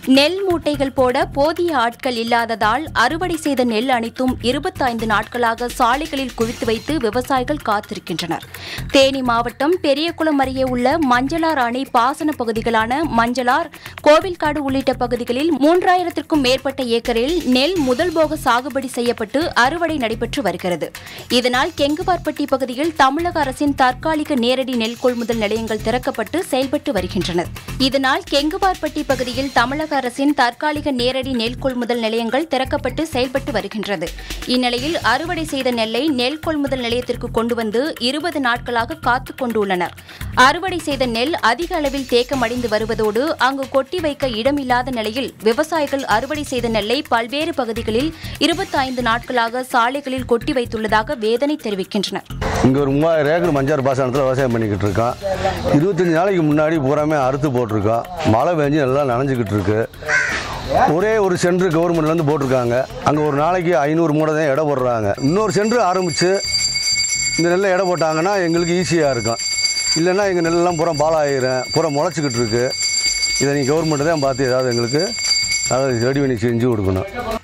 நெல் மூட்டைகள் போட போதிய ஆட்கள் இல்லாததால் அறுவடை செய்த நெல் அனைத்தும் இருபத்தைந்து நாட்களாக சாலைகளில் குவித்து வைத்து விவசாயிகள் காத்திருக்கின்றனர் தேனி மாவட்டம் பெரியகுளம் அருகே உள்ள மஞ்சளார் அணை பாசன பகுதிகளான மஞ்சளார் கோவில்காடு உள்ளிட்ட பகுதிகளில் மூன்றாயிரத்திற்கும் மேற்பட்ட ஏக்கரில் நெல் முதல் போக சாகுபடி செய்யப்பட்டு அறுவடை நடைபெற்று வருகிறது இதனால் கெங்குவார்பட்டி பகுதியில் தமிழக அரசின் தற்காலிக நேரடி நெல் கொள்முதல் நிலையங்கள் திறக்கப்பட்டு செயல்பட்டு வருகின்றன இதனால் கெங்குவார்பட்டி பகுதியில் தமிழக அரசின் தற்காலிக நேரடி நெல் கொள்முதல் நிலையங்கள் திறக்கப்பட்டு செயல்பட்டு வருகின்றது இந்நிலையில் அறுவடை செய்த நெல்லை நெல் கொள்முதல் நிலையத்திற்கு கொண்டு வந்து இருபது நாட்களாக காத்துக் கொண்டுள்ளனர் அறுவடை செய்த நெல் அதிக அளவில் தேக்கமடைந்து வருவதோடு அங்கு கொட்டி வைக்க இடமில்லாத நிலையில் விவசாயிகள் அறுவடை செய்த நெல்லை பல்வேறு பகுதிகளில் இருபத்தைந்து நாட்களாக சாலைகளில் கொட்டி வைத்துள்ளதாக வேதனை தெரிவிக்கின்றனர் இங்கே ஒரு மூவாயிரம் ஏக்கர் மஞ்சாறு பாசனத்தில் விவசாயம் பண்ணிக்கிட்டு இருக்கோம் இருபத்தஞ்சி நாளைக்கு முன்னாடி பூராமே அறுத்து போட்டிருக்கோம் மழை பெஞ்சு நல்லா நனைஞ்சிக்கிட்டு இருக்கு ஒரே ஒரு சென்ட்ரு கவர்மெண்ட்லேருந்து போட்டிருக்காங்க அங்கே ஒரு நாளைக்கு ஐநூறு மூடை தான் எடை போடுறாங்க இன்னொரு சென்ட்ரு ஆரம்பித்து இந்த நெல்லை எடை போட்டாங்கன்னா எங்களுக்கு ஈஸியாக இருக்கும் இல்லைன்னா எங்கள் நெல்லெல்லாம் பூரா பாலாயிரும் பூரா முளைச்சிக்கிட்டு இருக்கு இதை நீங்கள் கவர்மெண்ட்டு தான் பார்த்து ஏதாவது எங்களுக்கு அதாவது ரெடி பண்ணி செஞ்சு கொடுக்கணும்